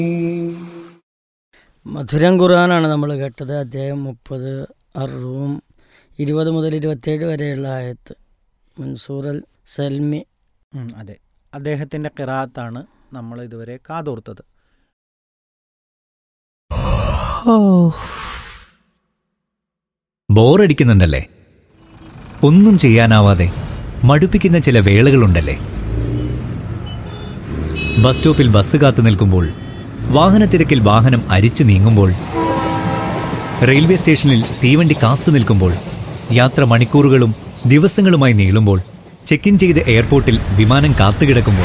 മധുരം ഖുർആനാണ് നമ്മൾ കേട്ടത് അധ്യായം മുപ്പത് അറുവും ഇരുപത് മുതൽ ഇരുപത്തേഴ് വരെയുള്ള ആയത്ത് മൻസൂറൽ സൽമി ഉം, അതെ അദ്ദേഹത്തിന്റെ കിറാത്താണ് നമ്മൾ ഇതുവരെ കാതോർത്തത് ബോറടിക്കുന്നുണ്ടല്ലേ ഒന്നും ചെയ്യാനാവാതെ മടുപ്പിക്കുന്ന ചില വേളകളുണ്ടല്ലേ ബസ് സ്റ്റോപ്പിൽ ബസ് കാത്തു നിൽക്കുമ്പോൾ വാഹനത്തിരക്കിൽ വാഹനം അരിച്ചു നീങ്ങുമ്പോൾ റെയിൽവേ സ്റ്റേഷനിൽ തീവണ്ടി കാത്തു നിൽക്കുമ്പോൾ യാത്ര മണിക്കൂറുകളും ദിവസങ്ങളുമായി നീളുമ്പോൾ ചെക്ക് ഇൻ ചെയ്ത് എയർപോർട്ടിൽ വിമാനം കാത്തുകിടക്കുമ്പോൾ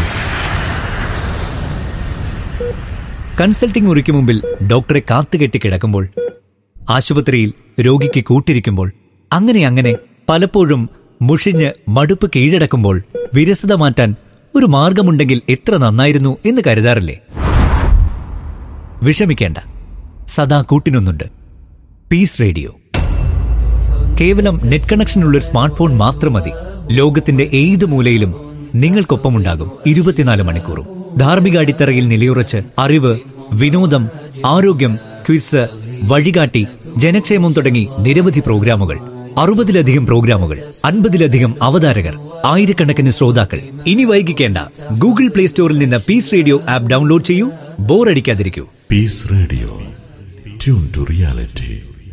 കൺസൾട്ടിംഗ് മുറിക്ക് മുമ്പിൽ ഡോക്ടറെ കാത്തുകെട്ടി കിടക്കുമ്പോൾ ആശുപത്രിയിൽ രോഗിക്ക് കൂട്ടിരിക്കുമ്പോൾ അങ്ങനെ അങ്ങനെ പലപ്പോഴും മുഷിഞ്ഞ് മടുപ്പ് കീഴടക്കുമ്പോൾ വിരസത മാറ്റാൻ ഒരു മാർഗമുണ്ടെങ്കിൽ എത്ര നന്നായിരുന്നു എന്ന് കരുതാറില്ലേ വിഷമിക്കേണ്ട സദാ കൂട്ടിനൊന്നുണ്ട് പീസ് റേഡിയോ കേവലം നെറ്റ് കണക്ഷനുള്ള ഒരു സ്മാർട്ട് ഫോൺ മാത്രം മതി ലോകത്തിന്റെ ഏത് മൂലയിലും നിങ്ങൾക്കൊപ്പമുണ്ടാകും ഇരുപത്തിനാല് മണിക്കൂറും ധാർമ്മിക അടിത്തറയിൽ നിലയുറച്ച് അറിവ് വിനോദം ആരോഗ്യം ക്വിസ് വഴികാട്ടി ജനക്ഷേമം തുടങ്ങി നിരവധി പ്രോഗ്രാമുകൾ അറുപതിലധികം പ്രോഗ്രാമുകൾ അൻപതിലധികം അവതാരകർ ആയിരക്കണക്കിന് ശ്രോതാക്കൾ ഇനി വൈകിക്കേണ്ട ഗൂഗിൾ പ്ലേ സ്റ്റോറിൽ നിന്ന് പീസ് റേഡിയോ ആപ്പ് ഡൗൺലോഡ് ചെയ്യൂ ബോറടിക്കാതിരിക്കൂ Peace Radio. Tune to reality.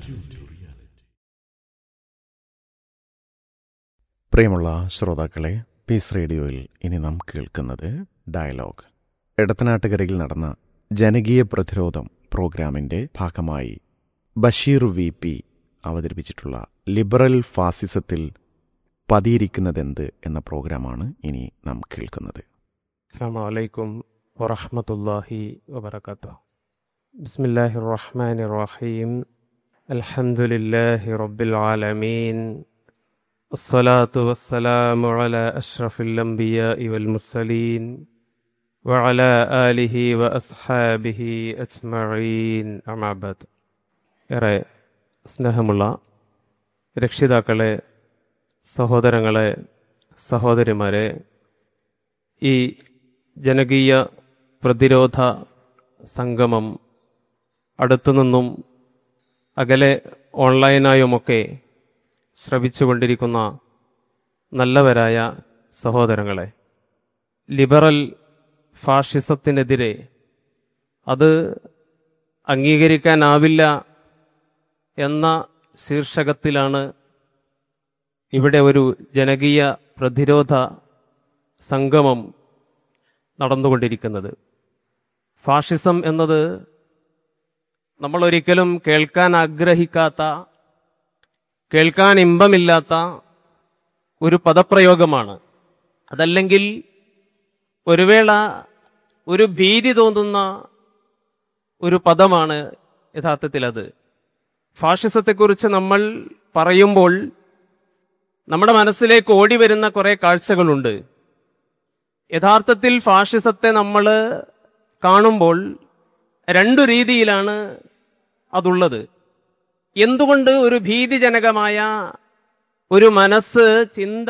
പ്രിയമുള്ള ശ്രോതാക്കളെ പീസ് റേഡിയോയിൽ ഇനി നാം കേൾക്കുന്നത് ഡയലോഗ് എടത്തനാട്ടുകരയിൽ നടന്ന ജനകീയ പ്രതിരോധം പ്രോഗ്രാമിന്റെ ഭാഗമായി ബഷീർ വി പി അവതരിപ്പിച്ചിട്ടുള്ള ലിബറൽ ഫാസിസത്തിൽ പതിയിരിക്കുന്നതെന്ത് എന്ന പ്രോഗ്രാമാണ് ഇനി നാം കേൾക്കുന്നത് السلام عليكم ورحمة الله وبركاته بسم الله الرحمن الرحيم الحمد لله رب العالمين الصلاة والسلام على أشرف الأنبياء والمرسلين وعلى آله وأصحابه أجمعين أما بعد ഏറെ സ്നേഹമുള്ള രക്ഷിതാക്കളെ സഹോദരങ്ങളെ സഹോദരിമാരെ ഈ ജനകീയ പ്രതിരോധ സംഗമം അടുത്തുനിന്നും അകലെ ഓൺലൈനായുമൊക്കെ ശ്രവിച്ചുകൊണ്ടിരിക്കുന്ന നല്ലവരായ സഹോദരങ്ങളെ ലിബറൽ ഫാഷിസത്തിനെതിരെ അത് അംഗീകരിക്കാനാവില്ല എന്ന ശീർഷകത്തിലാണ് ഇവിടെ ഒരു ജനകീയ പ്രതിരോധ സംഗമം നടന്നുകൊണ്ടിരിക്കുന്നത് ഫാഷിസം എന്നത് നമ്മൾ ഒരിക്കലും കേൾക്കാൻ ആഗ്രഹിക്കാത്ത കേൾക്കാൻ ഇമ്പമില്ലാത്ത ഒരു പദപ്രയോഗമാണ് അതല്ലെങ്കിൽ ഒരു വേള ഒരു ഭീതി തോന്നുന്ന ഒരു പദമാണ് യഥാർത്ഥത്തിൽ അത് ഫാഷിസത്തെക്കുറിച്ച് നമ്മൾ പറയുമ്പോൾ നമ്മുടെ മനസ്സിലേക്ക് ഓടി വരുന്ന കുറെ കാഴ്ചകളുണ്ട് യഥാർത്ഥത്തിൽ ഫാഷിസത്തെ നമ്മൾ കാണുമ്പോൾ രണ്ടു രീതിയിലാണ് അതുള്ളത് എന്തുകൊണ്ട് ഒരു ഭീതിജനകമായ ഒരു മനസ്സ് ചിന്ത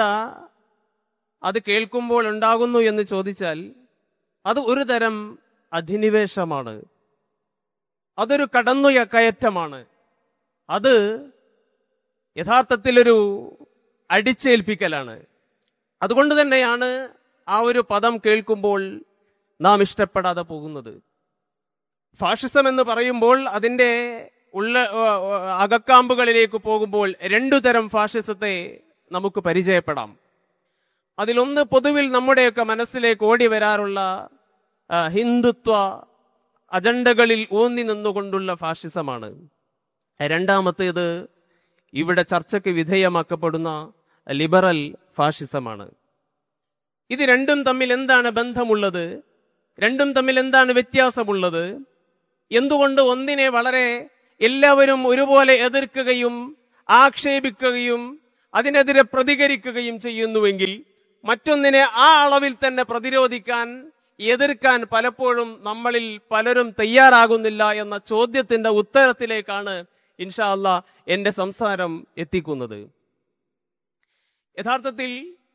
അത് കേൾക്കുമ്പോൾ ഉണ്ടാകുന്നു എന്ന് ചോദിച്ചാൽ അത് ഒരു തരം അധിനിവേശമാണ് അതൊരു കടന്നുയ കയറ്റമാണ് അത് യഥാർത്ഥത്തിലൊരു അടിച്ചേൽപ്പിക്കലാണ് അതുകൊണ്ട് തന്നെയാണ് ആ ഒരു പദം കേൾക്കുമ്പോൾ നാം ഇഷ്ടപ്പെടാതെ പോകുന്നത് ഫാഷിസം എന്ന് പറയുമ്പോൾ അതിൻ്റെ ഉള്ള ഏഹ്, ഏഹ്, അകക്കാമ്പുകളിലേക്ക് പോകുമ്പോൾ രണ്ടു തരം ഫാഷിസത്തെ നമുക്ക് പരിചയപ്പെടാം അതിലൊന്ന് പൊതുവിൽ നമ്മുടെയൊക്കെ മനസ്സിലേക്ക് ഓടി വരാറുള്ള ആ, ഹിന്ദുത്വ അജണ്ടകളിൽ ഊന്നി നിന്നുകൊണ്ടുള്ള ഫാഷിസമാണ് രണ്ടാമത്തേത് ഇവിടെ ചർച്ചയ്ക്ക് വിധേയമാക്കപ്പെടുന്ന ലിബറൽ ഫാഷിസമാണ് ഇത് രണ്ടും തമ്മിൽ എന്താണ് ബന്ധമുള്ളത് രണ്ടും തമ്മിൽ എന്താണ് വ്യത്യാസമുള്ളത് എന്തുകൊണ്ട് ഒന്നിനെ വളരെ എല്ലാവരും ഒരുപോലെ എതിർക്കുകയും ആക്ഷേപിക്കുകയും അതിനെതിരെ പ്രതികരിക്കുകയും ചെയ്യുന്നുവെങ്കിൽ മറ്റൊന്നിനെ ആ അളവിൽ തന്നെ പ്രതിരോധിക്കാൻ എതിർക്കാൻ പലപ്പോഴും നമ്മളിൽ പലരും തയ്യാറാകുന്നില്ല എന്ന ചോദ്യത്തിന്റെ ഉത്തരത്തിലേക്കാണ് ഇൻഷാ അല്ലാ എന്റെ സംസാരം എത്തിക്കുന്നത് യഥാർത്ഥത്തിൽ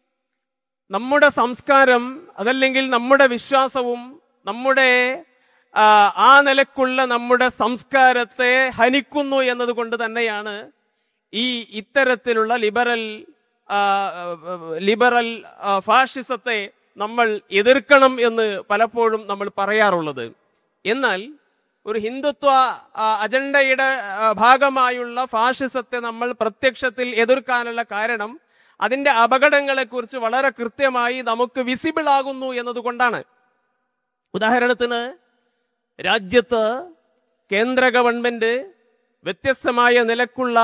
നമ്മുടെ സംസ്കാരം അതല്ലെങ്കിൽ നമ്മുടെ വിശ്വാസവും നമ്മുടെ ആ, ആ നിലക്കുള്ള നമ്മുടെ സംസ്കാരത്തെ ഹനിക്കുന്നു എന്നതുകൊണ്ട് തന്നെയാണ് ഈ ഇത്തരത്തിലുള്ള ലിബറൽ ആ, ലിബറൽ ആ, ഫാഷിസത്തെ നമ്മൾ എതിർക്കണം എന്ന് പലപ്പോഴും നമ്മൾ പറയാറുള്ളത് എന്നാൽ ഒരു ഹിന്ദുത്വ ആ, അജണ്ടയുടെ ആ, ഭാഗമായുള്ള ഫാഷിസത്തെ നമ്മൾ പ്രത്യക്ഷത്തിൽ എതിർക്കാനുള്ള കാരണം അതിന്റെ അപകടങ്ങളെക്കുറിച്ച് വളരെ കൃത്യമായി നമുക്ക് വിസിബിൾ ആകുന്നു എന്നതുകൊണ്ടാണ് ഉദാഹരണത്തിന് രാജ്യത്ത് കേന്ദ്ര ഗവൺമെന്റ് വ്യത്യസ്തമായ നിലക്കുള്ള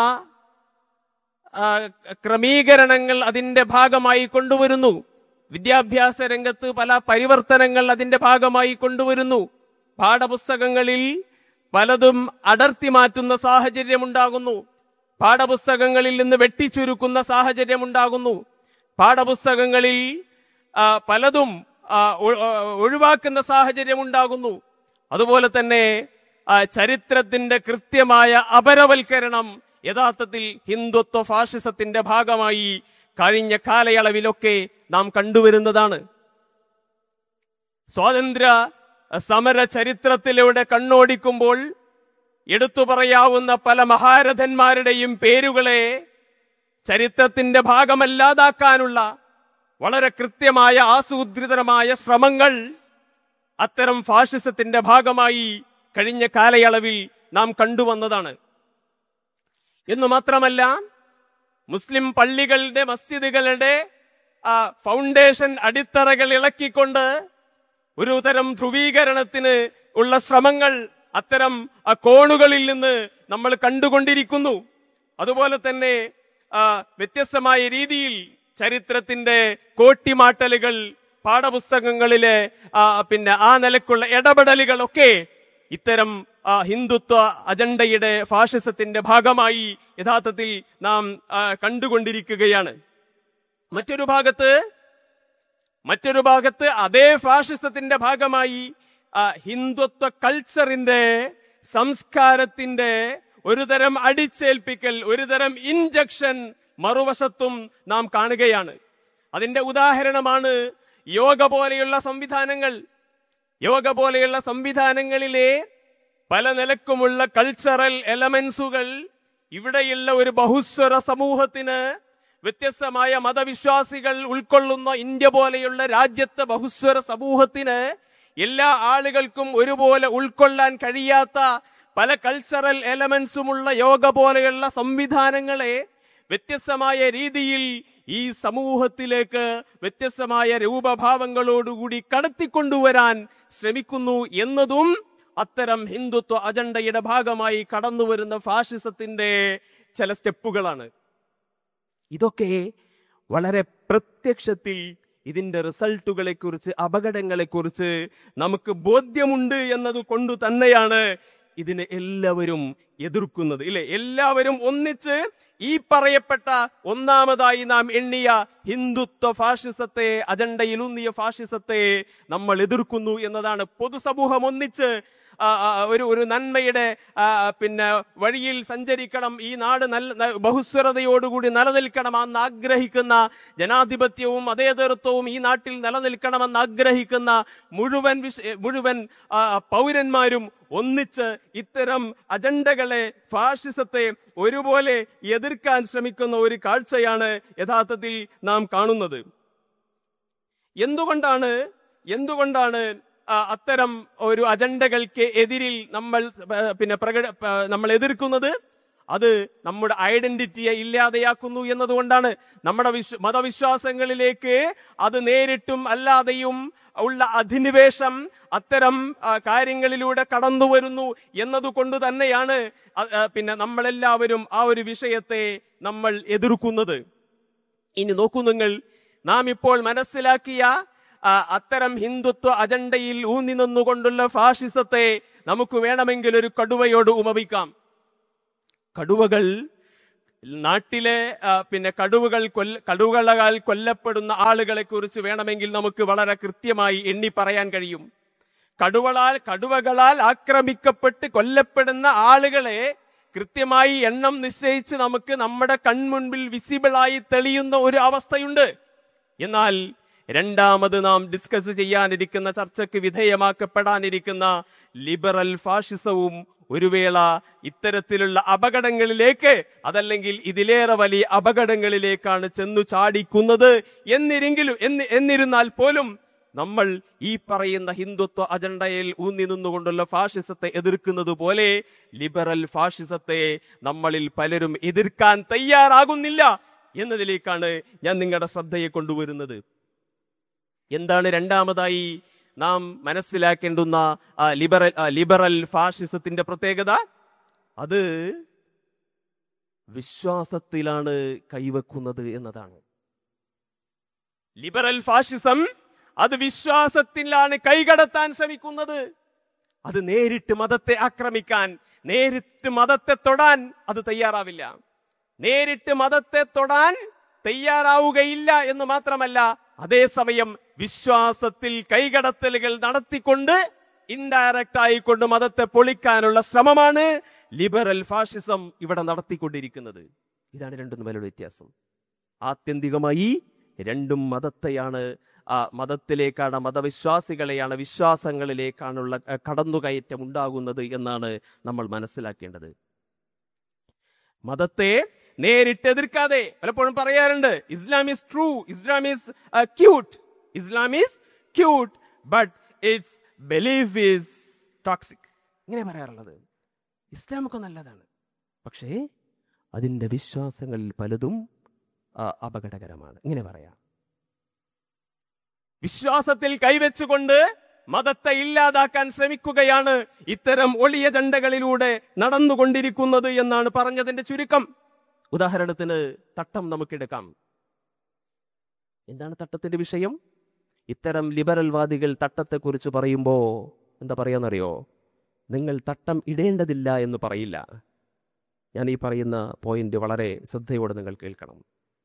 ആ, ക്രമീകരണങ്ങൾ അതിന്റെ ഭാഗമായി കൊണ്ടുവരുന്നു വിദ്യാഭ്യാസ രംഗത്ത് പല പരിവർത്തനങ്ങൾ അതിന്റെ ഭാഗമായി കൊണ്ടുവരുന്നു പാഠപുസ്തകങ്ങളിൽ പലതും അടർത്തി മാറ്റുന്ന സാഹചര്യമുണ്ടാകുന്നു പാഠപുസ്തകങ്ങളിൽ നിന്ന് വെട്ടിച്ചുരുക്കുന്ന സാഹചര്യമുണ്ടാകുന്നു പാഠപുസ്തകങ്ങളിൽ ആ, പലതും ആ, ഒ- ഒ- ഒഴിവാക്കുന്ന സാഹചര്യമുണ്ടാകുന്നു അതുപോലെ തന്നെ ആ, ചരിത്രത്തിന്റെ കൃത്യമായ അപരവൽക്കരണം യഥാർത്ഥത്തിൽ ഹിന്ദുത്വ ഫാഷിസത്തിന്റെ ഭാഗമായി കഴിഞ്ഞ കാലയളവിലൊക്കെ നാം കണ്ടുവരുന്നതാണ് സ്വാതന്ത്ര്യ സമര ചരിത്രത്തിലൂടെ കണ്ണോടിക്കുമ്പോൾ എടുത്തു പറയാവുന്ന പല മഹാരഥന്മാരുടെയും പേരുകളെ ചരിത്രത്തിന്റെ ഭാഗമല്ലാതാക്കാനുള്ള വളരെ കൃത്യമായ ആസൂത്രിതമായ ശ്രമങ്ങൾ അത്തരം ഫാഷിസത്തിന്റെ ഭാഗമായി കഴിഞ്ഞ കാലയളവിൽ നാം കണ്ടുവന്നതാണ് എന്നു മാത്രമല്ല മുസ്ലിം പള്ളികളുടെ മസ്ജിദുകളുടെ ആ, ഫൗണ്ടേഷൻ അടിത്തറകൾ ഇളക്കിക്കൊണ്ട് ഒരു തരം ധ്രുവീകരണത്തിന് ഉള്ള ശ്രമങ്ങൾ അത്തരം ആ, കോണുകളിൽ നിന്ന് നമ്മൾ കണ്ടുകൊണ്ടിരിക്കുന്നു അതുപോലെ തന്നെ ആ, വ്യത്യസ്തമായ രീതിയിൽ ചരിത്രത്തിന്റെ കോട്ടിമാട്ടലുകൾ പാഠപുസ്തകങ്ങളിലെ ആ, പിന്നെ ആ നിലക്കുള്ള ഇടപെടലുകളൊക്കെ ഇത്തരം ആ, ഹിന്ദുത്വ അജണ്ടയുടെ ഫാഷിസത്തിന്റെ ഭാഗമായി യഥാർത്ഥത്തിൽ നാം ആ, കണ്ടുകൊണ്ടിരിക്കുകയാണ് മറ്റൊരു ഭാഗത്ത് മറ്റൊരു ഭാഗത്ത് അതേ ഫാഷിസത്തിന്റെ ഭാഗമായി ആ, ഹിന്ദുത്വ കൾച്ചറിന്റെ സംസ്കാരത്തിന്റെ ഒരു തരം അടിച്ചേൽപ്പിക്കൽ ഒരു തരം ഇൻജക്ഷൻ മറുവശത്തും നാം കാണുകയാണ് അതിന്റെ ഉദാഹരണമാണ് യോഗ പോലെയുള്ള സംവിധാനങ്ങൾ യോഗ പോലെയുള്ള സംവിധാനങ്ങളിലെ പല നിലക്കുമുള്ള കൾച്ചറൽ എലമെന്റ്സുകൾ ഇവിടെയുള്ള ഒരു ബഹുസ്വര സമൂഹത്തിന് വ്യത്യസ്തമായ മതവിശ്വാസികൾ ഉൾക്കൊള്ളുന്ന ഇന്ത്യ പോലെയുള്ള രാജ്യത്തെ ബഹുസ്വര സമൂഹത്തിന് എല്ലാ ആളുകൾക്കും ഒരുപോലെ ഉൾക്കൊള്ളാൻ കഴിയാത്ത പല കൾച്ചറൽ എലമെന്റ്സുമുള്ള യോഗ പോലെയുള്ള സംവിധാനങ്ങളെ വ്യത്യസ്തമായ രീതിയിൽ ഈ സമൂഹത്തിലേക്ക് വ്യത്യസ്തമായ രൂപഭാവങ്ങളോടുകൂടി കടത്തിക്കൊണ്ടുവരാൻ ശ്രമിക്കുന്നു എന്നതും അത്തരം ഹിന്ദുത്വ അജണ്ടയുടെ ഭാഗമായി കടന്നുവരുന്ന ഫാഷിസത്തിന്റെ ചില സ്റ്റെപ്പുകളാണ് ഇതൊക്കെ വളരെ പ്രത്യക്ഷത്തിൽ ഇതിന്റെ റിസൾട്ടുകളെ കുറിച്ച് അപകടങ്ങളെ കുറിച്ച് നമുക്ക് ബോധ്യമുണ്ട് എന്നത് കൊണ്ട് തന്നെയാണ് ഇതിനെ എല്ലാവരും എതിർക്കുന്നത് ഇല്ലേ എല്ലാവരും ഒന്നിച്ച് ഈ പറയപ്പെട്ട ഒന്നാമതായി നാം എണ്ണിയ ഹിന്ദുത്വ ഫാഷിസത്തെ അജണ്ടയിലൂന്നിയ ഫാഷിസത്തെ നമ്മൾ എതിർക്കുന്നു എന്നതാണ് പൊതുസമൂഹം ഒന്നിച്ച് ആ, ആ, ഒരു ഒരു നന്മയുടെ ആ, പിന്നെ വഴിയിൽ സഞ്ചരിക്കണം ഈ നാട് നല്ല ന- ബഹുസ്വരതയോടുകൂടി നിലനിൽക്കണം എന്ന് ആഗ്രഹിക്കുന്ന ജനാധിപത്യവും അതേതരത്വവും ഈ നാട്ടിൽ നിലനിൽക്കണമെന്ന് ആഗ്രഹിക്കുന്ന മുഴുവൻ വിശ മുഴുവൻ ആ, പൗരന്മാരും ഒന്നിച്ച് ഇത്തരം അജണ്ടകളെ ഫാഷിസത്തെ ഒരുപോലെ എതിർക്കാൻ ശ്രമിക്കുന്ന ഒരു കാഴ്ചയാണ് യഥാർത്ഥത്തിൽ നാം കാണുന്നത് എന്തുകൊണ്ടാണ് എന്തുകൊണ്ടാണ് ആ, അത്തരം ഒരു അജണ്ടകൾക്ക് എതിരിൽ നമ്മൾ ആ, പിന്നെ പ്രകട ആ, നമ്മൾ എതിർക്കുന്നത് അത് നമ്മുടെ ഐഡന്റിറ്റിയെ ഇല്ലാതെയാക്കുന്നു എന്നതുകൊണ്ടാണ് നമ്മുടെ വിശ്വ മതവിശ്വാസങ്ങളിലേക്ക് അത് നേരിട്ടും അല്ലാതെയും ഉള്ള അധിനിവേശം അത്തരം ആ, കാര്യങ്ങളിലൂടെ കടന്നു വരുന്നു എന്നതുകൊണ്ട് തന്നെയാണ് അ- ആ, പിന്നെ നമ്മളെല്ലാവരും ആ ഒരു വിഷയത്തെ നമ്മൾ എതിർക്കുന്നത് ഇനി നോക്കൂ നിങ്ങൾ നാം ഇപ്പോൾ മനസ്സിലാക്കിയ ആ, അത്തരം ഹിന്ദുത്വ അജണ്ടയിൽ ഊന്നി നിന്നുകൊണ്ടുള്ള ഫാഷിസത്തെ നമുക്ക് വേണമെങ്കിൽ ഒരു കടുവയോട് ഉപമിക്കാം കടുവകൾ നാട്ടിലെ ആ, പിന്നെ കടുവകൾ കൊല്ല കടുവകളാൽ കൊല്ലപ്പെടുന്ന ആളുകളെ കുറിച്ച് വേണമെങ്കിൽ നമുക്ക് വളരെ കൃത്യമായി എണ്ണി പറയാൻ കഴിയും കടുവളാൽ കടുവകളാൽ ആക്രമിക്കപ്പെട്ട് കൊല്ലപ്പെടുന്ന ആളുകളെ കൃത്യമായി എണ്ണം നിശ്ചയിച്ച് നമുക്ക് നമ്മുടെ കൺമുൻപിൽ വിസിബിളായി തെളിയുന്ന ഒരു അവസ്ഥയുണ്ട് എന്നാൽ രണ്ടാമത് നാം ഡിസ്കസ് ചെയ്യാനിരിക്കുന്ന ചർച്ചയ്ക്ക് വിധേയമാക്കപ്പെടാനിരിക്കുന്ന ലിബറൽ ഫാഷിസവും ഒരു വേള ഇത്തരത്തിലുള്ള അപകടങ്ങളിലേക്ക് അതല്ലെങ്കിൽ ഇതിലേറെ വലിയ അപകടങ്ങളിലേക്കാണ് ചെന്നു ചാടിക്കുന്നത് എന്നിരെങ്കിലും എന്നി- എന്നിരുന്നാൽ പോലും നമ്മൾ ഈ പറയുന്ന ഹിന്ദുത്വ അജണ്ടയിൽ ഊന്നി നിന്നുകൊണ്ടുള്ള ഫാഷിസത്തെ എതിർക്കുന്നത് പോലെ ലിബറൽ ഫാഷിസത്തെ നമ്മളിൽ പലരും എതിർക്കാൻ തയ്യാറാകുന്നില്ല എന്നതിലേക്കാണ് ഞാൻ നിങ്ങളുടെ ശ്രദ്ധയെ കൊണ്ടുവരുന്നത് എന്താണ് രണ്ടാമതായി നാം മനസ്സിലാക്കേണ്ടുന്ന ആ, ലിബറൽ ആ, ലിബറൽ ഫാഷിസത്തിന്റെ പ്രത്യേകത അത് വിശ്വാസത്തിലാണ് കൈവക്കുന്നത് എന്നതാണ് ലിബറൽ ഫാഷിസം അത് വിശ്വാസത്തിലാണ് കൈകടത്താൻ ശ്രമിക്കുന്നത് അത് നേരിട്ട് മതത്തെ ആക്രമിക്കാൻ നേരിട്ട് മതത്തെ തൊടാൻ അത് തയ്യാറാവില്ല നേരിട്ട് മതത്തെ തൊടാൻ തയ്യാറാവുകയില്ല എന്ന് മാത്രമല്ല അതേസമയം വിശ്വാസത്തിൽ കൈകടത്തലുകൾ നടത്തിക്കൊണ്ട് ഇൻഡയറക്റ്റ് ആയിക്കൊണ്ട് മതത്തെ പൊളിക്കാനുള്ള ശ്രമമാണ് ലിബറൽ ഫാഷിസം ഇവിടെ നടത്തിക്കൊണ്ടിരിക്കുന്നത് ഇതാണ് രണ്ടും തമ്മിലുള്ള വ്യത്യാസം ആത്യന്തികമായി രണ്ടും മതത്തെയാണ് ആ മതത്തിലേക്കാണ് മതവിശ്വാസികളെയാണ് വിശ്വാസങ്ങളിലേക്കാണുള്ള അഹ്, കടന്നുകയറ്റം ഉണ്ടാകുന്നത് എന്നാണ് നമ്മൾ മനസ്സിലാക്കേണ്ടത് മതത്തെ നേരിട്ട് എതിർക്കാതെ പലപ്പോഴും പറയാറുണ്ട് Islam is true Islam is cute Islam is cute but its belief is toxic ഇങ്ങനെ പറയാറുള്ളത് ഇസ്ലാമൊക്കെ നല്ലതാണ് പക്ഷേ അതിന്റെ വിശ്വാസങ്ങളിൽ പലതും ആ, അപകടകരമാണ് ഇങ്ങനെ പറയാം വിശ്വാസത്തിൽ കൈവച്ചുകൊണ്ട് മതത്തെ ഇല്ലാതാക്കാൻ ശ്രമിക്കുകയാണ് ഇത്തരം ഒളിയ ചണ്ടകളിലൂടെ നടന്നുകൊണ്ടിരിക്കുന്നത് എന്നാണ് പറഞ്ഞതിന്റെ ചുരുക്കം ഉദാഹരണത്തിന് തട്ടം നമുക്കെടുക്കാം എന്താണ് തട്ടത്തിന്റെ വിഷയം ഇത്തരം ലിബറൽ വാദികൾ തട്ടത്തെക്കുറിച്ച് പറയുമ്പോ എന്താ പറയാന്നറിയോ നിങ്ങൾ തട്ടം ഇടേണ്ടതില്ല എന്ന് പറയില്ല ഞാൻ ഈ പറയുന്ന പോയിന്റ് വളരെ ശ്രദ്ധയോടെ നിങ്ങൾ കേൾക്കണം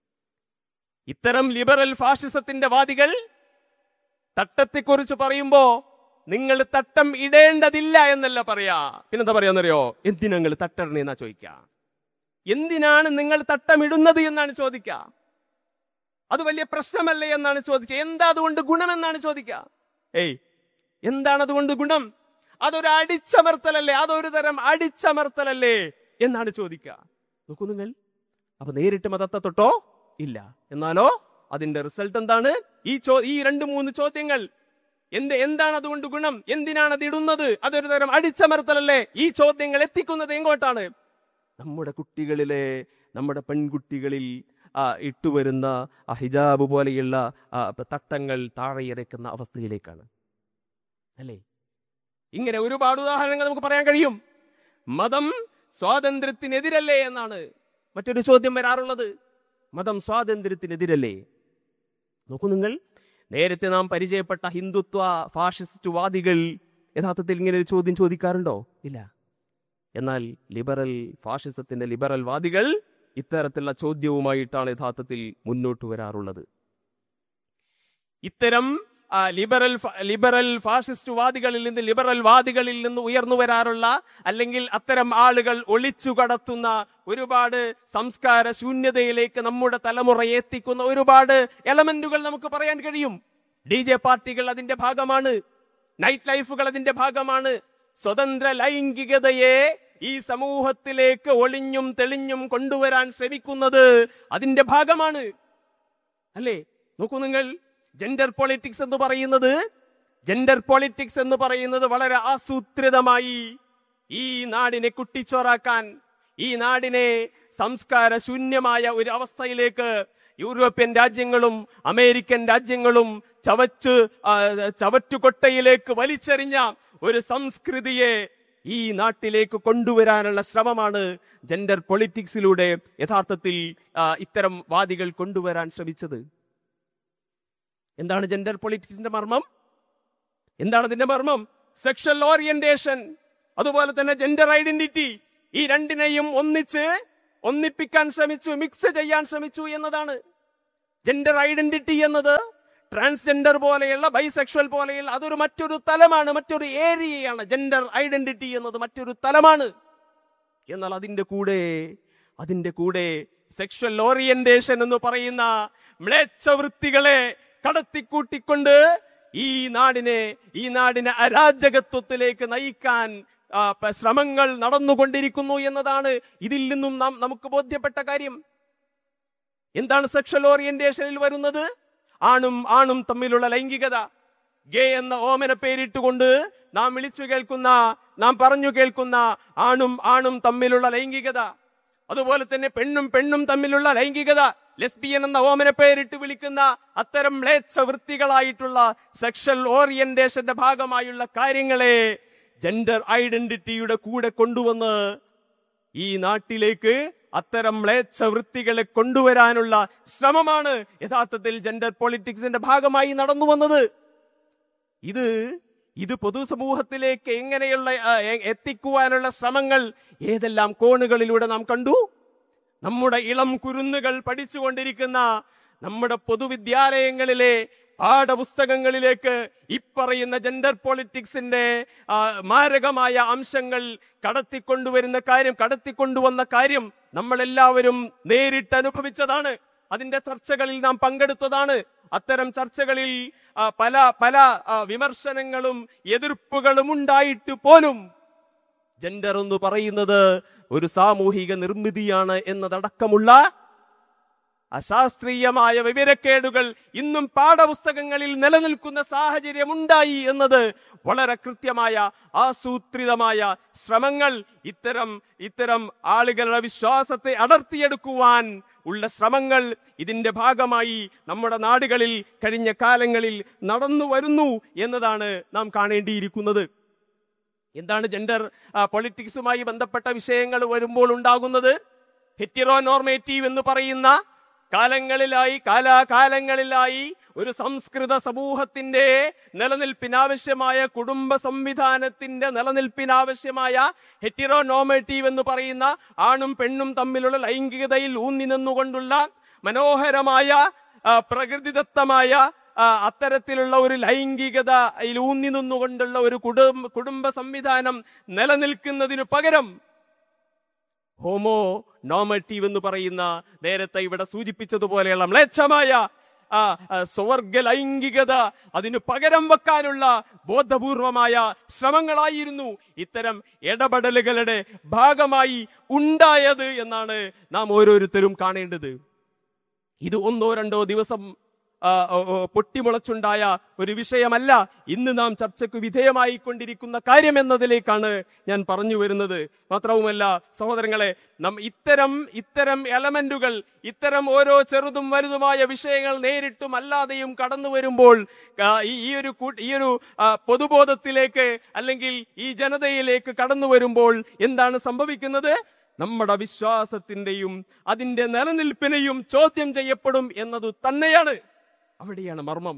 ഇത്തരം ലിബറൽ ഫാഷിസത്തിന്റെ വാദികൾ തട്ടത്തെക്കുറിച്ച് പറയുമ്പോ നിങ്ങൾ തട്ടം ഇടേണ്ടതില്ല എന്നല്ല പറയാ പിന്നെന്താ പറയാന്നറിയോ എന്തിനാ നിങ്ങൾ തട്ടണേ എന്നാ ചോദിക്ക എന്തിനാണ് നിങ്ങൾ തട്ടം ഇടുന്നത് എന്നാണ് ചോദിക്ക അത് വലിയ പ്രശ്നമല്ലേ എന്നാണ് ചോദിച്ചത് എന്താ അതുകൊണ്ട് ഗുണമെന്നാണ് ചോദിക്ക ഏയ് എന്താണ് അതുകൊണ്ട് ഗുണം അതൊരു അടിച്ചമർത്തലല്ലേ അതൊരു തരം അടിച്ചമർത്തലല്ലേ എന്നാണ് ചോദിക്കുക നോക്കൂ നിങ്ങൾ അപ്പൊ നേരിട്ട് മതത്തെ തൊട്ടോ ഇല്ല എന്നാലോ അതിന്റെ റിസൾട്ട് എന്താണ് ഈ ചോ ഈ രണ്ട് മൂന്ന് ചോദ്യങ്ങൾ എന്ത് എന്താണ് അതുകൊണ്ട് ഗുണം എന്തിനാണ് അത് ഇടുന്നത് അതൊരു തരം അടിച്ചമർത്തലല്ലേ ഈ ചോദ്യങ്ങൾ എത്തിക്കുന്നത് എങ്ങോട്ടാണ് നമ്മുടെ കുട്ടികളിലെ നമ്മുടെ പെൺകുട്ടികളിൽ ആ, ഇട്ടുവരുന്ന ആ ഹിജാബ് പോലെയുള്ള ആ, തട്ടങ്ങൾ താഴെ ഇറക്കുന്ന അവസ്ഥയിലേക്കാണ് അല്ലേ ഇങ്ങനെ ഒരുപാട് ഉദാഹരണങ്ങൾ നമുക്ക് പറയാൻ കഴിയും മതം സ്വാതന്ത്ര്യത്തിനെതിരല്ലേ എന്നാണ് മറ്റൊരു ചോദ്യം വരാറുള്ളത് മതം സ്വാതന്ത്ര്യത്തിനെതിരല്ലേ നോക്കൂ നിങ്ങൾ നേരത്തെ നാം പരിചയപ്പെട്ട ഹിന്ദുത്വ ഫാഷിസ്റ്റ് വാദികൾ യഥാർത്ഥത്തിൽ ഇങ്ങനെ ഒരു ചോദ്യം ചോദിക്കാറുണ്ടോ ഇല്ല എന്നാൽ ലിബറൽ ഫാഷിസത്തിന്റെ ലിബറൽ വാദികൾ ഇത്തരത്തിലുള്ള ചോദ്യവുമായിട്ടാണ് യഥാർത്ഥത്തിൽ മുന്നോട്ട് വരാറുള്ളത് ഇത്തരം ആ, ലിബറൽ ഫ- ലിബറൽ ഫാഷിസ്റ്റ് വാദികളിൽ നിന്ന് ലിബറൽ വാദികളിൽ നിന്ന് ഉയർന്നു വരാറുള്ള അല്ലെങ്കിൽ അത്തരം ആളുകൾ ഒളിച്ചു കടത്തുന്ന ഒരുപാട് സംസ്കാര ശൂന്യതയിലേക്ക് നമ്മുടെ തലമുറയെ എത്തിക്കുന്ന ഒരുപാട് എലമെന്റുകൾ നമുക്ക് പറയാൻ കഴിയും ഡി ജെ പാർട്ടികൾ അതിന്റെ ഭാഗമാണ് നൈറ്റ് ലൈഫുകൾ അതിന്റെ ഭാഗമാണ് സ്വതന്ത്ര ലൈംഗികതയെ ഈ സമൂഹത്തിലേക്ക് ഒളിഞ്ഞും തെളിഞ്ഞും കൊണ്ടുവരാൻ ശ്രമിക്കുന്നത് അതിന്റെ ഭാഗമാണ് അല്ലേ നോക്കൂ നിങ്ങൾ ജെൻഡർ പൊളിറ്റിക്സ് എന്ന് പറയുന്നത് ജെൻഡർ പൊളിറ്റിക്സ് എന്ന് പറയുന്നത് വളരെ ആസൂത്രിതമായി ഈ നാടിനെ കുട്ടിച്ചോറാക്കാൻ ഈ നാടിനെ സംസ്കാര ശൂന്യമായ ഒരു അവസ്ഥയിലേക്ക് യൂറോപ്യൻ രാജ്യങ്ങളും അമേരിക്കൻ രാജ്യങ്ങളും ചവച്ച് ആ, ചവറ്റുകൊട്ടയിലേക്ക് വലിച്ചെറിഞ്ഞ ഒരു സംസ്കൃതിയെ ഈ നാട്ടിലേക്ക് കൊണ്ടുവരാനുള്ള ശ്രമമാണ് ജെൻഡർ പൊളിറ്റിക്സിലൂടെ യഥാർത്ഥത്തിൽ ആ, ഇത്തരം വാദികൾ കൊണ്ടുവരാൻ ശ്രമിച്ചത് എന്താണ് ജെൻഡർ പൊളിറ്റിക്സിന്റെ മർമ്മം എന്താണ് അതിന്റെ മർമ്മം സെക്ഷൽ ഓറിയന്റേഷൻ അതുപോലെ തന്നെ ജെൻഡർ ഐഡന്റിറ്റി ഈ രണ്ടിനെയും ഒന്നിച്ച് ഒന്നിപ്പിക്കാൻ ശ്രമിച്ചു മിക്സ് ചെയ്യാൻ ശ്രമിച്ചു എന്നതാണ് ജെൻഡർ ഐഡന്റിറ്റി എന്നത് ട്രാൻസ്ജെൻഡർ പോലെയുള്ള ബൈസെക്ഷൽ പോലെയുള്ള അതൊരു മറ്റൊരു തലമാണ് മറ്റൊരു ഏരിയയാണ് ജെൻഡർ ഐഡന്റിറ്റി എന്നത് മറ്റൊരു തലമാണ് എന്നാൽ അതിന്റെ കൂടെ അതിന്റെ കൂടെ സെക്ഷൽ ഓറിയന്റേഷൻ എന്ന് പറയുന്ന മ്ലേച്ഛ വൃത്തികളെ കടത്തിക്കൂട്ടിക്കൊണ്ട് ഈ നാടിനെ ഈ നാടിനെ അരാജകത്വത്തിലേക്ക് നയിക്കാൻ ആ, പ- ശ്രമങ്ങൾ നടന്നുകൊണ്ടിരിക്കുന്നു എന്നതാണ് ഇതിൽ നിന്നും നാം നമുക്ക് ബോധ്യപ്പെട്ട കാര്യം എന്താണ് സെക്ഷൽ ഓറിയന്റേഷനിൽ വരുന്നത് ആണും ആണും തമ്മിലുള്ള ലൈംഗികത ഗേ എന്ന ഓമന പേരിട്ടുകൊണ്ട് നാം വിളിച്ചു കേൾക്കുന്ന നാം പറഞ്ഞു കേൾക്കുന്ന ആണും ആണും തമ്മിലുള്ള ലൈംഗികത അതുപോലെ തന്നെ പെണ്ണും പെണ്ണും തമ്മിലുള്ള ലൈംഗികത ലെസ്ബിയൻ എന്ന ഓമന പേരിട്ട് വിളിക്കുന്ന അത്തരം മ്ലേച്ഛ വൃത്തികളായിട്ടുള്ള സെക്ഷൽ ഓറിയന്റേഷന്റെ ഭാഗമായുള്ള കാര്യങ്ങളെ ജെൻഡർ ഐഡന്റിറ്റിയുടെ കൂടെ കൊണ്ടുവന്ന് ഈ നാട്ടിലേക്ക് അത്തരം മ്ലേച്ഛ വൃത്തികളെ കൊണ്ടുവരാനുള്ള ശ്രമമാണ് യഥാർത്ഥത്തിൽ ജെൻഡർ പൊളിറ്റിക്സിന്റെ ഭാഗമായി നടന്നു വന്നത് ഇത് ഇത് പൊതുസമൂഹത്തിലേക്ക് എങ്ങനെയുള്ള ആ, എ- എത്തിക്കുവാനുള്ള ശ്രമങ്ങൾ ഏതെല്ലാം കോണുകളിലൂടെ നാം കണ്ടു നമ്മുടെ ഇളം കുരുന്നുകൾ പഠിച്ചുകൊണ്ടിരിക്കുന്ന നമ്മുടെ പൊതുവിദ്യാലയങ്ങളിലെ പാഠപുസ്തകങ്ങളിലേക്ക് ഇപ്പറയുന്ന ജെൻഡർ പൊളിറ്റിക്സിന്റെ ആ, മാരകമായ അംശങ്ങൾ കടത്തിക്കൊണ്ടുവരുന്ന കാര്യം കടത്തിക്കൊണ്ടുവന്ന കാര്യം നമ്മൾ എല്ലാവരും നേരിട്ട് അനുഭവിച്ചതാണ് അതിന്റെ ചർച്ചകളിൽ നാം പങ്കെടുത്തതാണ് അത്തരം ചർച്ചകളിൽ ആ, പല പല ആ, വിമർശനങ്ങളും എതിർപ്പുകളും ഉണ്ടായിട്ട് പോലും ജെൻഡർ എന്ന് പറയുന്നത് ഒരു സാമൂഹിക നിർമ്മിതിയാണ് എന്നതടക്കമുള്ള അശാസ്ത്രീയമായ വിവരക്കേടുകൾ ഇന്നും പാഠപുസ്തകങ്ങളിൽ നിലനിൽക്കുന്ന സാഹചര്യം ഉണ്ടായി എന്നത് വളരെ കൃത്യമായ ആസൂത്രിതമായ ശ്രമങ്ങൾ ഇത്തരം ഇത്തരം ആളുകളുടെ വിശ്വാസത്തെ അടർത്തിയെടുക്കുവാൻ ഉള്ള ശ്രമങ്ങൾ ഇതിന്റെ ഭാഗമായി നമ്മുടെ നാടുകളിൽ കഴിഞ്ഞ കാലങ്ങളിൽ നടന്നു വരുന്നു എന്നതാണ് നാം കാണേണ്ടിയിരിക്കുന്നത് എന്താണ് ജെൻഡർ പൊളിറ്റിക്സുമായി ബന്ധപ്പെട്ട വിഷയങ്ങൾ വരുമ്പോൾ ഉണ്ടാകുന്നത് ഹെറ്റിറോനോർമേറ്റീവ് എന്ന് പറയുന്ന കാലങ്ങളിലായി കാലാകാലങ്ങളിലായി ഒരു സംസ്കൃത സമൂഹത്തിന്റെ നിലനിൽപ്പിനാവശ്യമായ കുടുംബ സംവിധാനത്തിന്റെ നിലനിൽപ്പിനാവശ്യമായ ഹെറ്റിറോനോമേറ്റീവ് എന്ന് പറയുന്ന ആണും പെണ്ണും തമ്മിലുള്ള ലൈംഗികതയിൽ ഊന്നി നിന്നുകൊണ്ടുള്ള മനോഹരമായ ആ, പ്രകൃതിദത്തമായ ആ, അത്തരത്തിലുള്ള ഒരു ലൈംഗികതയിൽ ഊന്നി നിന്നുകൊണ്ടുള്ള ഒരു കുടുംബ കുടുംബ സംവിധാനം നിലനിൽക്കുന്നതിനു പകരം ഹോമോ നോമറ്റീവ് എന്ന് പറയുന്ന നേരത്തെ ഇവിടെ സൂചിപ്പിച്ചതുപോലെയുള്ള മ്ലേച്ഛമായ ആ, ആ, സ്വർഗ ലൈംഗികത അതിന് പകരം വെക്കാനുള്ള ബോധപൂർവമായ ശ്രമങ്ങളായിരുന്നു ഇത്തരം ഇടപെടലുകളുടെ ഭാഗമായി ഉണ്ടായത് എന്നാണ് നാം ഓരോരുത്തരും കാണേണ്ടത് ഇത് ഒന്നോ രണ്ടോ ദിവസം ആ, ഓ, ഓ, പൊട്ടിമുളച്ചുണ്ടായ ഒരു വിഷയമല്ല ഇന്ന് നാം ചർച്ചയ്ക്ക് വിധേയമായി കൊണ്ടിരിക്കുന്ന കാര്യം എന്നതിലേക്കാണ് ഞാൻ പറഞ്ഞു വരുന്നത് മാത്രവുമല്ല സഹോദരങ്ങളെ നം ഇത്തരം ഇത്തരം എലമെന്റുകൾ ഇത്തരം ഓരോ ചെറുതും വലുതുമായ വിഷയങ്ങൾ നേരിട്ടും അല്ലാതെയും കടന്നു വരുമ്പോൾ ആ, ഈ ഈ ഒരു കൂ- ഈ ഒരു ആ, പൊതുബോധത്തിലേക്ക് അല്ലെങ്കിൽ ഈ ജനതയിലേക്ക് കടന്നു വരുമ്പോൾ എന്താണ് സംഭവിക്കുന്നത് നമ്മുടെ വിശ്വാസത്തിന്റെയും അതിന്റെ നിലനിൽപ്പിനെയും ചോദ്യം ചെയ്യപ്പെടും എന്നത് തന്നെയാണ് അവിടെയാണ് മർമ്മം